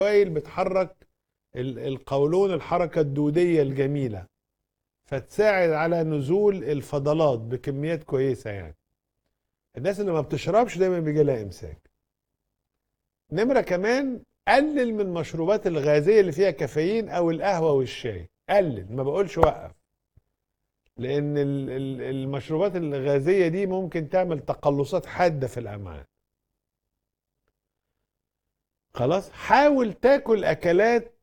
سوائل بتحرك ال- القولون الحركة الدودية الجميلة فتساعد على نزول الفضلات بكميات كويسة يعني الناس اللي ما بتشربش دايما بيجي لها امساك نمرة كمان قلل من المشروبات الغازية اللي فيها كافيين او القهوة والشاي قلل ما بقولش وقف لان ال- ال- المشروبات الغازية دي ممكن تعمل تقلصات حادة في الامعاء خلاص حاول تاكل اكلات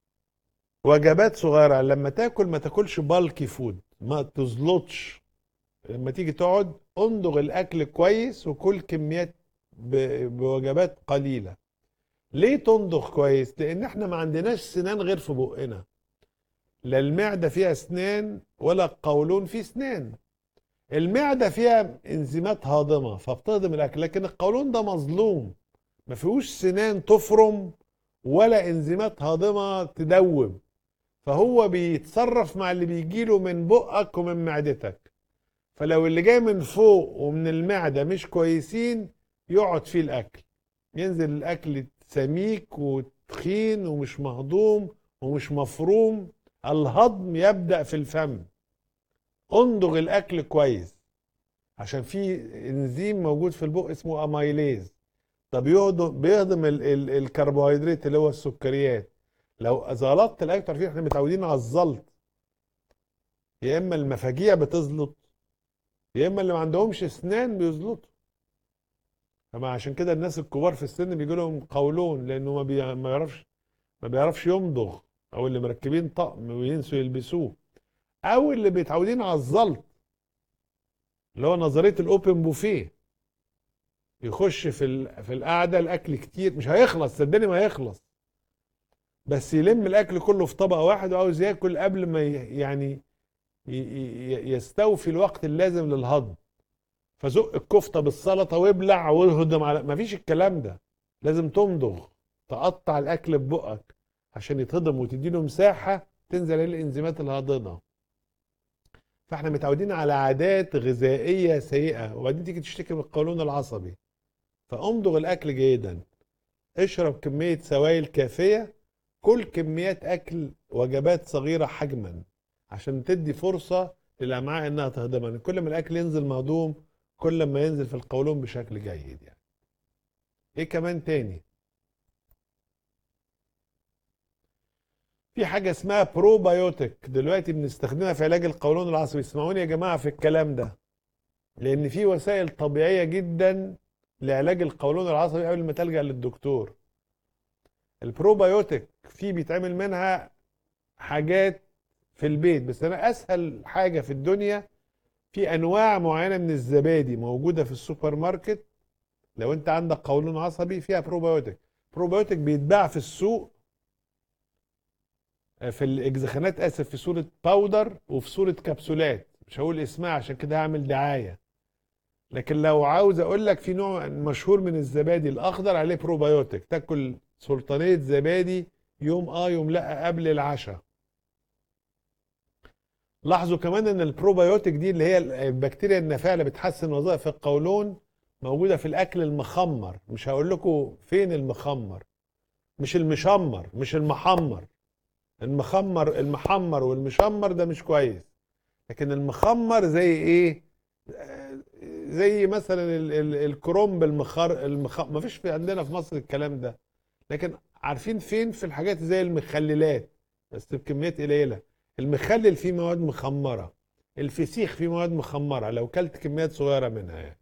وجبات صغيرة لما تاكل ما تاكلش بالكي فود ما تزلطش لما تيجي تقعد امضغ الاكل كويس وكل كميات ب- بوجبات قليلة ليه تمضغ كويس لان احنا ما عندناش سنان غير في بقنا لا المعدة فيها اسنان ولا القولون فيه اسنان المعدة فيها انزيمات هاضمة فبتهضم الاكل لكن القولون ده مظلوم ما فيهوش سنان تفرم ولا انزيمات هاضمة تدوب فهو بيتصرف مع اللي بيجيله من بقك ومن معدتك فلو اللي جاي من فوق ومن المعدة مش كويسين يقعد فيه الأكل ينزل الأكل سميك وتخين ومش مهضوم ومش مفروم الهضم يبدأ في الفم امضغ الأكل كويس عشان في انزيم موجود في البق اسمه اميليز ده بيهضم بيهضم ال ال الكربوهيدرات اللي هو السكريات لو زلطت الاكل عارفين احنا متعودين على الزلط يا اما المفاجيع بتزلط يا اما اللي ما عندهمش اسنان بيزلطوا فما عشان كده الناس الكبار في السن بيجي لهم قولون لانه ما, بي... ما يعرفش ما بيعرفش يمضغ او اللي مركبين طقم وينسوا يلبسوه او اللي بيتعودين على الزلط اللي هو نظريه الاوبن بوفيه يخش في ال... في القعده الاكل كتير مش هيخلص صدقني ما هيخلص بس يلم الاكل كله في طبق واحد وعاوز ياكل قبل ما ي- يعني ي- ي- يستوفي الوقت اللازم للهضم فزق الكفته بالسلطه وابلع واهضم على مفيش الكلام ده لازم تمضغ تقطع الاكل ببقك عشان يتهضم وتديله مساحه تنزل عليه الانزيمات الهاضمه فاحنا متعودين على عادات غذائيه سيئه وبعدين تيجي تشتكي من القولون العصبي فامضغ الاكل جيدا اشرب كميه سوائل كافيه كل كميات اكل وجبات صغيره حجما عشان تدي فرصه للامعاء انها تهضمها يعني كل ما الاكل ينزل مهضوم كل ما ينزل في القولون بشكل جيد يعني ايه كمان تاني في حاجه اسمها بروبايوتيك دلوقتي بنستخدمها في علاج القولون العصبي اسمعوني يا جماعه في الكلام ده لان في وسائل طبيعيه جدا لعلاج القولون العصبي قبل ما تلجأ للدكتور البروبايوتيك في بيتعمل منها حاجات في البيت بس انا اسهل حاجه في الدنيا في انواع معينه من الزبادي موجوده في السوبر ماركت لو انت عندك قولون عصبي فيها بروبايوتيك بروبايوتيك بيتباع في السوق آه، في الاجزخانات اسف في صوره باودر وفي صوره كبسولات مش هقول اسمها عشان كده هعمل دعايه لكن لو عاوز اقول لك في نوع مشهور من الزبادي الاخضر عليه بروبايوتيك تاكل سلطانيه زبادي يوم اه يوم لا قبل العشاء لاحظوا كمان ان البروبايوتيك دي اللي هي البكتيريا النافعه اللي بتحسن وظائف القولون موجوده في الاكل المخمر مش هقول لكم فين المخمر مش المشمر مش المحمر المخمر المحمر والمشمر ده مش كويس لكن المخمر زي ايه آه، زي مثلا ال- ال- الكرنب المخر المخ... ما فيش في عندنا في مصر الكلام ده لكن عارفين فين في الحاجات زي المخللات بس بكميات قليله المخلل فيه مواد مخمره الفسيخ فيه مواد مخمره لو كلت كميات صغيره منها يعني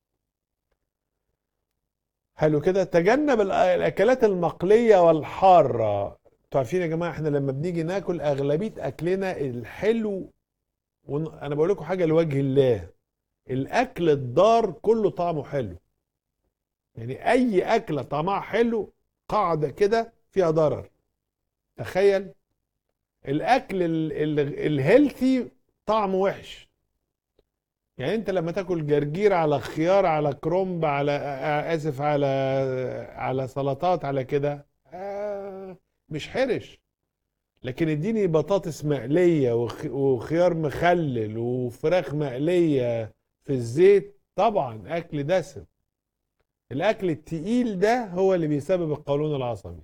حلو كده تجنب الأ- الاكلات المقليه والحاره انتوا عارفين يا جماعه احنا لما بنيجي ناكل اغلبيه اكلنا الحلو ون... انا بقول لكم حاجه لوجه الله الاكل الضار كله طعمه حلو يعني اي اكله طعمها حلو قاعده كده فيها ضرر تخيل الاكل ال- ال- الهيلثي طعمه وحش يعني انت لما تاكل جرجير على خيار على كرنب على آه، اسف على على سلطات على كده آه، مش حرش لكن اديني بطاطس مقليه وخ- وخيار مخلل وفراخ مقليه في الزيت طبعا اكل دسم الاكل التقيل ده هو اللي بيسبب القولون العصبي